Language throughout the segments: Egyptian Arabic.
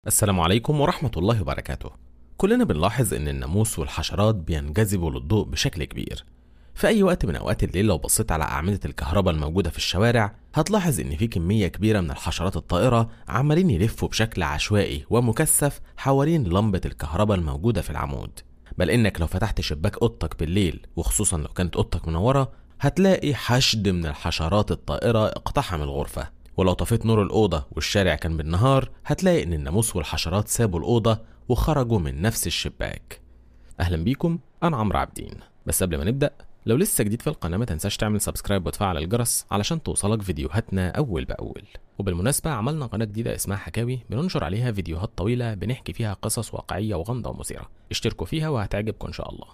السلام عليكم ورحمة الله وبركاته كلنا بنلاحظ إن الناموس والحشرات بينجذبوا للضوء بشكل كبير في أي وقت من أوقات الليل لو بصيت على أعمدة الكهرباء الموجودة في الشوارع هتلاحظ إن في كمية كبيرة من الحشرات الطائرة عمالين يلفوا بشكل عشوائي ومكثف حوالين لمبة الكهرباء الموجودة في العمود بل إنك لو فتحت شباك أوضتك بالليل وخصوصا لو كانت أوضتك منورة هتلاقي حشد من الحشرات الطائرة اقتحم الغرفة ولو طفيت نور الأوضة والشارع كان بالنهار هتلاقي إن الناموس والحشرات سابوا الأوضة وخرجوا من نفس الشباك أهلا بيكم أنا عمرو عابدين بس قبل ما نبدأ لو لسه جديد في القناة ما تنساش تعمل سبسكرايب وتفعل الجرس علشان توصلك فيديوهاتنا أول بأول وبالمناسبة عملنا قناة جديدة اسمها حكاوي بننشر عليها فيديوهات طويلة بنحكي فيها قصص واقعية وغامضة ومثيرة اشتركوا فيها وهتعجبكم إن شاء الله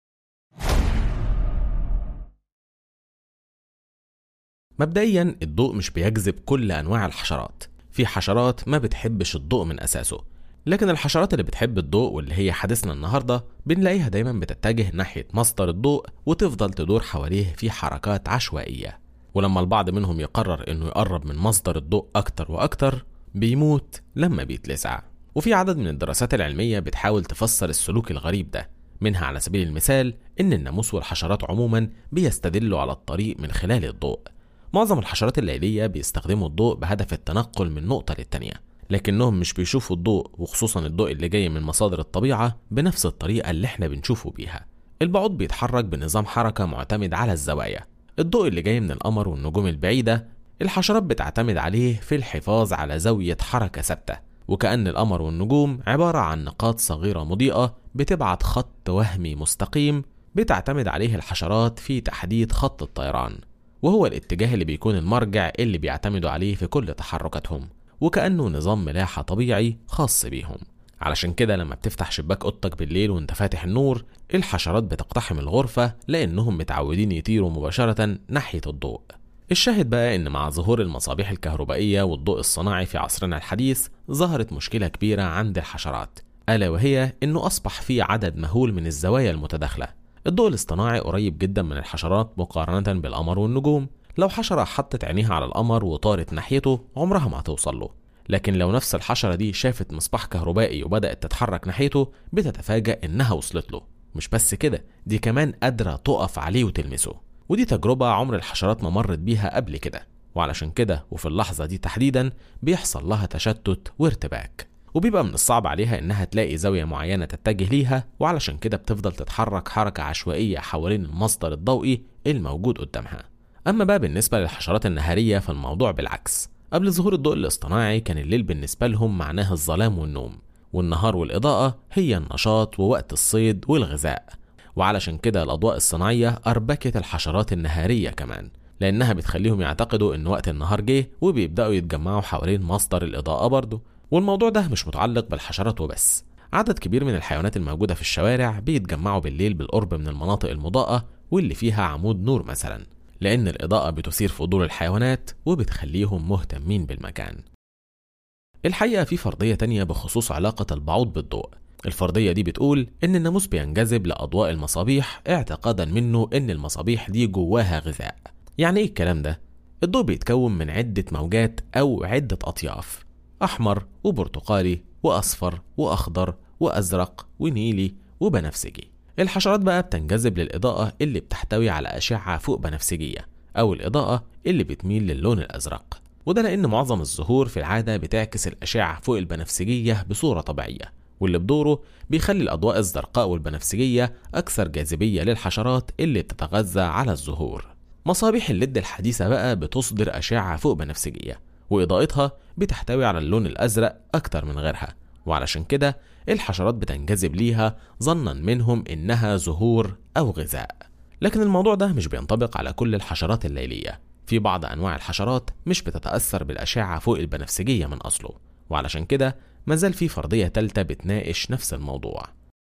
مبدئيا الضوء مش بيجذب كل انواع الحشرات في حشرات ما بتحبش الضوء من اساسه لكن الحشرات اللي بتحب الضوء واللي هي حديثنا النهارده بنلاقيها دايما بتتجه ناحيه مصدر الضوء وتفضل تدور حواليه في حركات عشوائيه ولما البعض منهم يقرر انه يقرب من مصدر الضوء اكتر واكتر بيموت لما بيتلسع وفي عدد من الدراسات العلميه بتحاول تفسر السلوك الغريب ده منها على سبيل المثال ان الناموس والحشرات عموما بيستدلوا على الطريق من خلال الضوء معظم الحشرات الليلية بيستخدموا الضوء بهدف التنقل من نقطة للتانية لكنهم مش بيشوفوا الضوء وخصوصا الضوء اللي جاي من مصادر الطبيعة بنفس الطريقة اللي احنا بنشوفه بيها البعوض بيتحرك بنظام حركة معتمد على الزوايا الضوء اللي جاي من القمر والنجوم البعيدة الحشرات بتعتمد عليه في الحفاظ على زاوية حركة ثابتة وكأن القمر والنجوم عبارة عن نقاط صغيرة مضيئة بتبعت خط وهمي مستقيم بتعتمد عليه الحشرات في تحديد خط الطيران وهو الاتجاه اللي بيكون المرجع اللي بيعتمدوا عليه في كل تحركاتهم وكأنه نظام ملاحة طبيعي خاص بيهم علشان كده لما بتفتح شباك اوضتك بالليل وانت فاتح النور الحشرات بتقتحم الغرفة لأنهم متعودين يطيروا مباشرة ناحية الضوء الشاهد بقى ان مع ظهور المصابيح الكهربائية والضوء الصناعي في عصرنا الحديث ظهرت مشكلة كبيرة عند الحشرات ألا وهي انه أصبح في عدد مهول من الزوايا المتداخلة الضوء الاصطناعي قريب جدا من الحشرات مقارنة بالقمر والنجوم لو حشرة حطت عينيها على القمر وطارت ناحيته عمرها ما هتوصل له لكن لو نفس الحشرة دي شافت مصباح كهربائي وبدأت تتحرك ناحيته بتتفاجأ إنها وصلت له مش بس كده دي كمان قادرة تقف عليه وتلمسه ودي تجربة عمر الحشرات ما مرت بيها قبل كده وعلشان كده وفي اللحظة دي تحديدا بيحصل لها تشتت وارتباك وبيبقى من الصعب عليها انها تلاقي زاوية معينة تتجه ليها وعلشان كده بتفضل تتحرك حركة عشوائية حوالين المصدر الضوئي الموجود قدامها اما بقى بالنسبة للحشرات النهارية فالموضوع بالعكس قبل ظهور الضوء الاصطناعي كان الليل بالنسبة لهم معناه الظلام والنوم والنهار والإضاءة هي النشاط ووقت الصيد والغذاء وعلشان كده الأضواء الصناعية أربكت الحشرات النهارية كمان لأنها بتخليهم يعتقدوا إن وقت النهار جه وبيبدأوا يتجمعوا حوالين مصدر الإضاءة برضه والموضوع ده مش متعلق بالحشرات وبس عدد كبير من الحيوانات الموجودة في الشوارع بيتجمعوا بالليل بالقرب من المناطق المضاءة واللي فيها عمود نور مثلا لأن الإضاءة بتثير فضول الحيوانات وبتخليهم مهتمين بالمكان الحقيقة في فرضية تانية بخصوص علاقة البعوض بالضوء الفرضية دي بتقول إن الناموس بينجذب لأضواء المصابيح اعتقادا منه إن المصابيح دي جواها غذاء يعني إيه الكلام ده؟ الضوء بيتكون من عدة موجات أو عدة أطياف أحمر وبرتقالي وأصفر وأخضر وأزرق ونيلي وبنفسجي الحشرات بقى بتنجذب للإضاءة اللي بتحتوي على أشعة فوق بنفسجية أو الإضاءة اللي بتميل للون الأزرق وده لأن معظم الزهور في العادة بتعكس الأشعة فوق البنفسجية بصورة طبيعية واللي بدوره بيخلي الأضواء الزرقاء والبنفسجية أكثر جاذبية للحشرات اللي بتتغذى على الزهور مصابيح الليد الحديثة بقى بتصدر أشعة فوق بنفسجية وإضاءتها بتحتوي على اللون الأزرق أكتر من غيرها وعلشان كده الحشرات بتنجذب ليها ظنا منهم إنها زهور أو غذاء لكن الموضوع ده مش بينطبق على كل الحشرات الليلية في بعض أنواع الحشرات مش بتتأثر بالأشعة فوق البنفسجية من أصله وعلشان كده مازال في فرضية تالتة بتناقش نفس الموضوع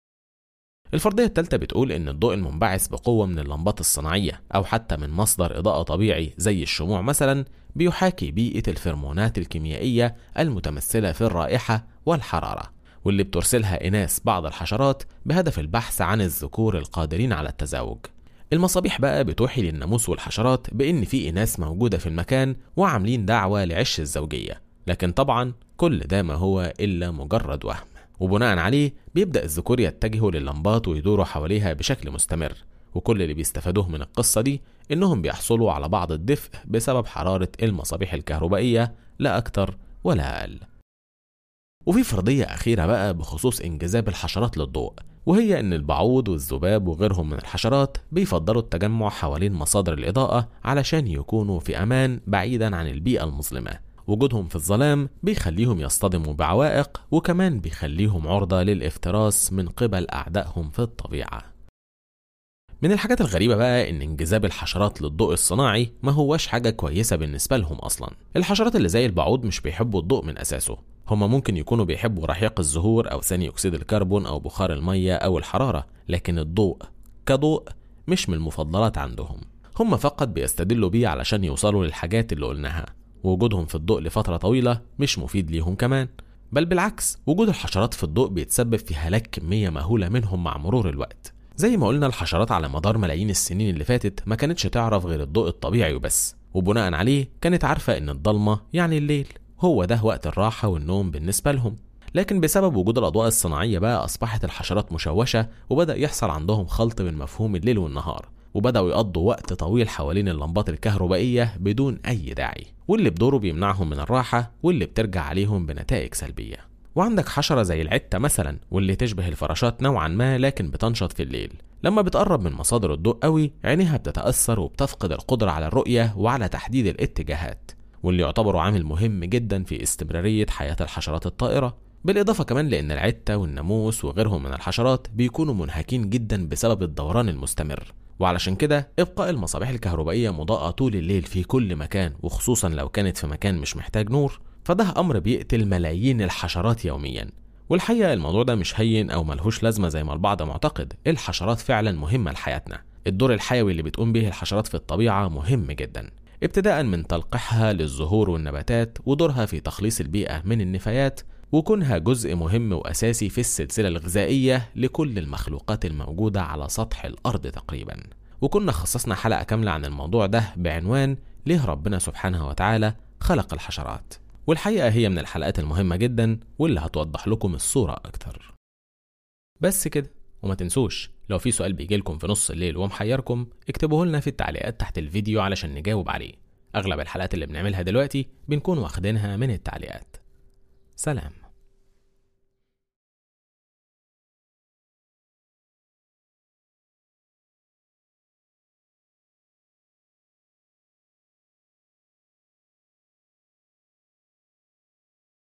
الفرضية التالتة بتقول إن الضوء المنبعث بقوة من اللمبات الصناعية أو حتى من مصدر إضاءة طبيعي زي الشموع مثلا بيحاكي بيئة الفرمونات الكيميائية المتمثلة في الرائحة والحرارة واللي بترسلها إناث بعض الحشرات بهدف البحث عن الذكور القادرين على التزاوج المصابيح بقى بتوحي للناموس والحشرات بإن في إناث موجودة في المكان وعاملين دعوة لعش الزوجية لكن طبعا كل ده ما هو إلا مجرد وهم وبناء عليه بيبدأ الذكور يتجهوا لللمبات ويدوروا حواليها بشكل مستمر وكل اللي بيستفادوه من القصة دي إنهم بيحصلوا على بعض الدفء بسبب حرارة المصابيح الكهربائية لا أكتر ولا أقل وفي فرضية أخيرة بقى بخصوص انجذاب الحشرات للضوء وهي إن البعوض والذباب وغيرهم من الحشرات بيفضلوا التجمع حوالين مصادر الإضاءة علشان يكونوا في أمان بعيدا عن البيئة المظلمة وجودهم في الظلام بيخليهم يصطدموا بعوائق وكمان بيخليهم عرضة للافتراس من قبل أعدائهم في الطبيعة من الحاجات الغريبة بقى إن انجذاب الحشرات للضوء الصناعي ما هوش حاجة كويسة بالنسبة لهم أصلا الحشرات اللي زي البعوض مش بيحبوا الضوء من أساسه هما ممكن يكونوا بيحبوا رحيق الزهور أو ثاني أكسيد الكربون أو بخار المية أو الحرارة لكن الضوء كضوء مش من المفضلات عندهم هما فقط بيستدلوا بيه علشان يوصلوا للحاجات اللي قلناها ووجودهم في الضوء لفترة طويلة مش مفيد ليهم كمان بل بالعكس وجود الحشرات في الضوء بيتسبب في هلاك كمية مهولة منهم مع مرور الوقت زي ما قلنا الحشرات على مدار ملايين السنين اللي فاتت ما كانتش تعرف غير الضوء الطبيعي وبس وبناء عليه كانت عارفة إن الضلمة يعني الليل هو ده وقت الراحة والنوم بالنسبة لهم لكن بسبب وجود الأضواء الصناعية بقى أصبحت الحشرات مشوشة وبدأ يحصل عندهم خلط بين مفهوم الليل والنهار وبدأوا يقضوا وقت طويل حوالين اللمبات الكهربائية بدون أي داعي واللي بدوره بيمنعهم من الراحة واللي بترجع عليهم بنتائج سلبية وعندك حشرة زي العتة مثلا واللي تشبه الفراشات نوعا ما لكن بتنشط في الليل لما بتقرب من مصادر الضوء قوي عينيها بتتأثر وبتفقد القدرة على الرؤية وعلى تحديد الاتجاهات واللي يعتبروا عامل مهم جدا في استمرارية حياة الحشرات الطائرة بالإضافة كمان لأن العتة والناموس وغيرهم من الحشرات بيكونوا منهكين جدا بسبب الدوران المستمر وعلشان كده إبقاء المصابيح الكهربائية مضاءة طول الليل في كل مكان وخصوصا لو كانت في مكان مش محتاج نور فده أمر بيقتل ملايين الحشرات يوميا والحقيقة الموضوع ده مش هين أو ملهوش لازمة زي ما البعض معتقد الحشرات فعلا مهمة لحياتنا الدور الحيوي اللي بتقوم به الحشرات في الطبيعة مهم جدا ابتداء من تلقيحها للزهور والنباتات ودورها في تخليص البيئة من النفايات وكونها جزء مهم وأساسي في السلسلة الغذائية لكل المخلوقات الموجودة على سطح الأرض تقريبا وكنا خصصنا حلقة كاملة عن الموضوع ده بعنوان ليه ربنا سبحانه وتعالى خلق الحشرات والحقيقة هي من الحلقات المهمة جدا واللي هتوضح لكم الصورة أكتر بس كده وما تنسوش لو في سؤال بيجيلكم في نص الليل ومحيركم اكتبوه لنا في التعليقات تحت الفيديو علشان نجاوب عليه أغلب الحلقات اللي بنعملها دلوقتي بنكون واخدينها من التعليقات سلام